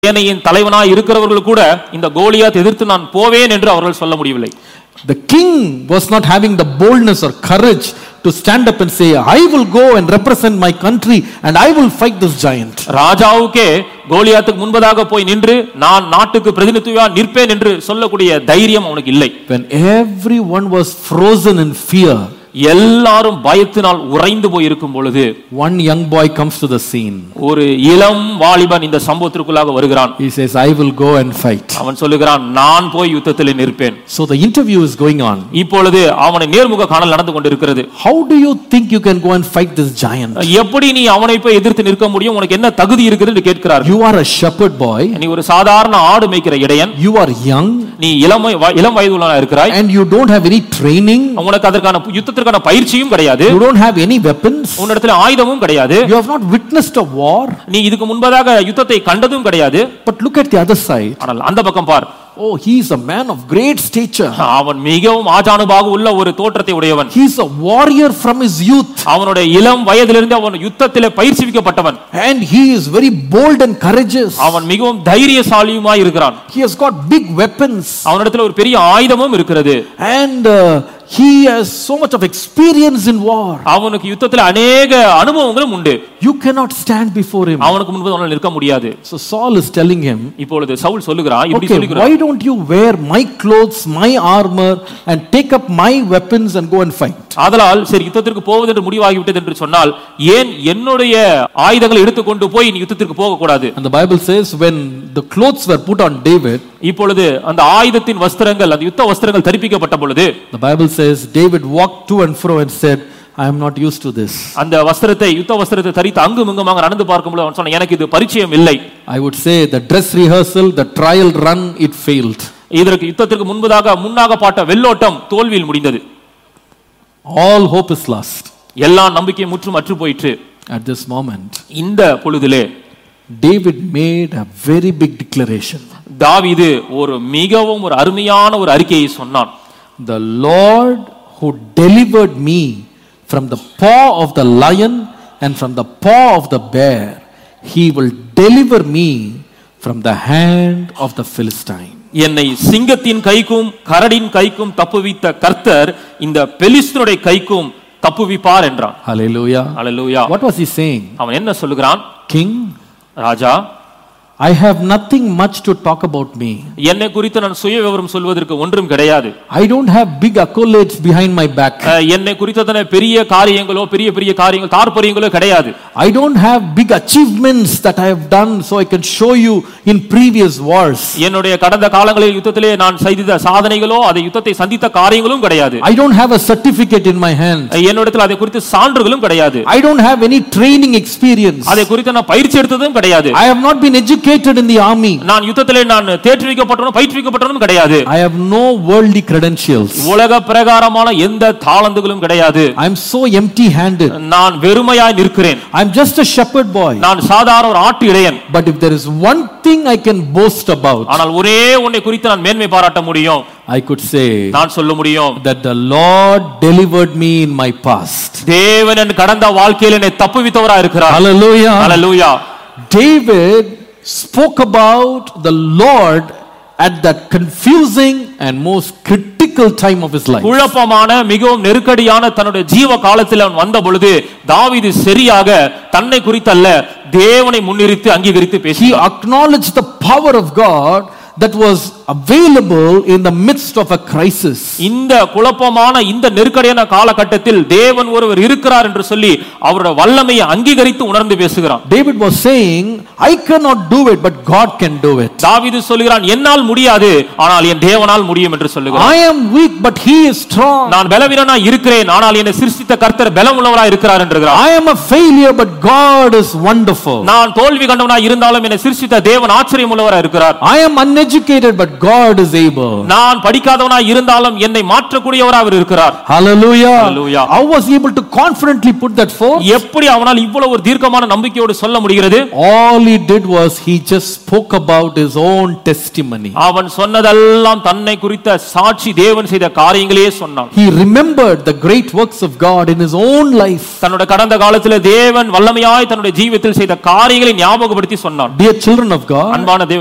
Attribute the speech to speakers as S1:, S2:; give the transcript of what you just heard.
S1: சேனையின் தலைவனாய் இருக்கிறவர்கள் கூட இந்த கோலியாத் எதிர்த்து நான் போவேன் என்று அவர்கள் சொல்ல முடியவில்லை
S2: The king was not having the boldness or courage to stand up and say, I will go and represent my country and I will fight this giant.
S1: ராஜாவுக்கே கோலியாத்துக்கு முன்பதாக போய் நின்று நான் நாட்டுக்கு பிரதிநிதியா நிற்பேன் என்று சொல்லக்கூடிய தைரியம் அவனுக்கு இல்லை
S2: When everyone was frozen in fear,
S1: எல்லாரும் பயத்தினால் உறைந்து போய் இருக்கும் பொழுது
S2: one young boy comes to the scene.
S1: ஒரு இளம் வாலிபன் இந்த சம்பவத்திற்குள்ளாக வருகிறான்
S2: He says, I will go and fight.
S1: அவன் சொல்லுகிறான் நான் போய் யுத்தத்தில் நிற்பேன்
S2: So the interview is going on.
S1: இப்பொழுது அவனை நேர்முக காணல் நடந்து கொண்டிருக்கிறது
S2: How do you think you can go and fight this giant?
S1: எப்படி நீ அவனை போய் எதிர்த்து நிற்க முடியும் உனக்கு என்ன தகுதி இருக்குது என்று கேட்கிறார்
S2: You are a shepherd boy,
S1: நீ ஒரு சாதாரண ஆடு மேய்க்கிற இடையன்
S2: you are young,
S1: நீ இளம் வய- இளம் வயதுள்ளவனா இருக்கிறாய்
S2: and you don't have any training,
S1: உனக்கு அதற்கான யுத்தத்திற்கான பயிற்சியும் கிடையாது
S2: you don't have any weapons,
S1: உன்னிடத்துல ஆயுதமும் கிடையாது
S2: you have not witnessed a war.
S1: நீ இதுக்கு முன்பதாக யுத்தத்தை கண்டதும் கிடையாது
S2: But look at the other side.
S1: ஆனால் அந்த பக்கம் பார்
S2: Oh, he is a man of great stature.
S1: அவன் மிகவும் ஆஜானுபாக உள்ள ஒரு தோற்றத்தை உடையவன்
S2: He is a warrior from his youth.
S1: அவனுடைய இளம் வயதிலிருந்து அவன் யுத்தத்திலே பயிற்சிவிக்கப்பட்டவன்
S2: And he is very bold and courageous.
S1: அவன் மிகவும் தைரியசாலியுமாய் இருக்கிறான்
S2: He has got big weapons.
S1: அவனிடத்துல ஒரு பெரிய ஆயுதமும் இருக்கிறது
S2: And uh, he has so much of experience in war.
S1: அவனுக்கு யுத்தத்துல அநேக அனுபவங்களும் உண்டு
S2: You cannot stand before him.
S1: அவனுக்கு முன்பு அவனால் நிற்க முடியாது
S2: So Saul is telling him,
S1: இப்பொழுது சவுல் சொல்லுகிறான் இப்படி
S2: Okay,
S1: சொல்லுகிறான்
S2: why don't you wear my clothes, my armor, and take up my weapons and go and fight?
S1: ஆதலால் சரி யுத்தத்திற்கு போவது என்று முடிவாகிவிட்டது என்று சொன்னால் ஏன் என்னுடைய ஆயுதங்களை எடுத்துக்கொண்டு போய் நீ யுத்தத்திற்கு போக கூடாது
S2: And the Bible says, when the clothes were put on David,
S1: இப்பொழுது அந்த ஆயுதத்தின் வஸ்திரங்கள் அந்த யுத்த வஸ்திரங்கள் தரிப்பிக்கப்பட்ட பொழுது
S2: the Bible says, David walked to and fro and said, I am not used to this.
S1: அந்த வஸ்திரத்தை யுத்த வஸ்திரத்தை தரித்து அங்கும் இங்குமாக நடந்து பார்க்கும்போது அவன் சொன்னான் எனக்கு இது பரிச்சயம் இல்லை
S2: I would say the dress rehearsal, the trial run, it failed.
S1: இதற்கு யுத்தத்திற்கு முன்பதாக முன்னாக பாட்ட வெள்ளோட்டம் தோல்வியில் முடிந்தது
S2: All hope is lost
S1: எல்லா நம்பிக்கையும் முற்றும் அற்று போயிற்று
S2: at this moment.
S1: இந்த பொழுதிலே
S2: David made a very big declaration.
S1: தாவீது ஒரு மிகவும் ஒரு அருமையான ஒரு அறிக்கையை சொன்னான்
S2: The Lord who delivered me from the paw of the lion and from the paw of the bear, he will deliver me from the hand of the Philistine.
S1: என்னை சிங்கத்தின் கைக்கும் கரடின் கைக்கும் தப்புவித்த கர்த்தர் இந்த பெலிஸ்தனுடைய கைக்கும் தப்புவிப்பார் என்றான்
S2: Hallelujah.
S1: Hallelujah
S2: What was he saying?
S1: அவன் என்ன சொல்லுகிறான்
S2: King,
S1: Raja
S2: I have nothing much to talk about me.
S1: என்னை குறித்து நான் சுய விவரம் சொல்வதற்கு ஒன்றும் கிடையாது
S2: I don't have big accolades behind my back.
S1: அஹ், என்னை குறித்ததான பெரிய காரியங்களோ பெரிய பெரிய காரியங்கள் தாற்பரியங்களோ கிடையாது
S2: I don't have big achievements that I have done so I can show you in previous wars.
S1: என்னுடைய கடந்த காலங்களில் யுத்தத்திலே நான் செய்த சாதனைகளோ அதை யுத்தத்தை சந்தித்த காரியங்களும் கிடையாது
S2: I don't have a certificate in my hand.
S1: அஹ், என்னிடத்தில் அதை குறித்து சான்றுகளும் கிடையாது
S2: I don't have any training experience.
S1: அதை குறித்து நான் பயிற்சி எடுத்ததும் கிடையாது
S2: I have not been educated in the army.
S1: நான் யுத்தத்திலே நான் தேற்றுவிக்கப்பட்டவனும் பயிற்றுவிக்கப்பட்டவனும் கிடையாது
S2: I have no worldly credentials.
S1: உலக பிரகாரமான எந்த தாளந்துகளும் கிடையாது
S2: I am so empty handed.
S1: நான் வெறுமையாய் நிற்கிறேன்
S2: I am just a shepherd boy.
S1: நான் சாதாரண ஒரு ஆட்டு இடையன்
S2: But if there is one thing I can boast about,
S1: ஆனால் ஒரே ஒன்றை குறித்து நான் மேன்மை பாராட்ட முடியும்
S2: I could say
S1: நான் சொல்ல முடியும்
S2: that the Lord delivered me in my past.
S1: தேவன் என் கடந்த வாழ்க்கையில் என்னை தப்புவித்தவரா இருக்கிறார்
S2: Hallelujah.
S1: Hallelujah
S2: David spoke about the Lord at that confusing and most critical time of his life.
S1: குழப்பமான மிகவும் நெருக்கடியான தன்னுடைய ஜீவ காலத்தில் அவன் வந்த பொழுது தாவீது சரியாக தன்னை குறித்தல்ல தேவனை முன்னிறுத்தி அங்கீகரித்து
S2: He
S1: பேசினார்
S2: acknowledged the power of God that was available in the midst of a crisis.
S1: இந்த குழப்பமான இந்த நெருக்கடியான காலகட்டத்தில் தேவன் ஒருவர் இருக்கிறார் என்று சொல்லி அவருடைய வல்லமையை அங்கீகரித்து உணர்ந்து பேசுகிறான்
S2: David was saying, I cannot do it, but God can do it.
S1: தாவீது சொல்லுகிறான் என்னால் முடியாது ஆனால் என் தேவனால் முடியும் என்று சொல்லுகிறான்
S2: I am weak, but He is strong.
S1: நான் பலவீனனா இருக்கிறேன் ஆனால் என்னை சிருஷ்டித்த கர்த்தர் பலம் உள்ளவரா இருக்கிறார் என்கிறார்
S2: I am a failure, but God is wonderful.
S1: நான் தோல்வி கண்டவனா இருந்தாலும் என்னை சிருஷ்டித்த தேவன் ஆச்சரியம் உள்ளவரா இருக்கிறார்
S2: I am uneducated, but God is able.
S1: நான் படிக்காதவனாய் இருந்தாலும் என்னை மாற்றக்கூடியவராக அவர் இருக்கிறார்
S2: Hallelujah.
S1: Hallelujah.
S2: How was he able to confidently put that forth?
S1: எப்படி அவனால் இவ்வளவு ஒரு தீர்க்கமான நம்பிக்கையோடு சொல்ல முடிகிறது
S2: All he did was he just spoke about his own testimony.
S1: அவன் சொன்னதெல்லாம் தன்னை குறித்த சாட்சி தேவன் செய்த காரியங்களையே சொன்னான்
S2: He remembered the great works of God in his own life.
S1: தன்னோட கடந்த காலத்துல தேவன் வல்லமையாய் தன்னுடைய ஜீவியத்தில் செய்த காரியங்களை ஞாபகப்படுத்தி சொன்னான்
S2: Dear children of God,
S1: அன்பான தேவ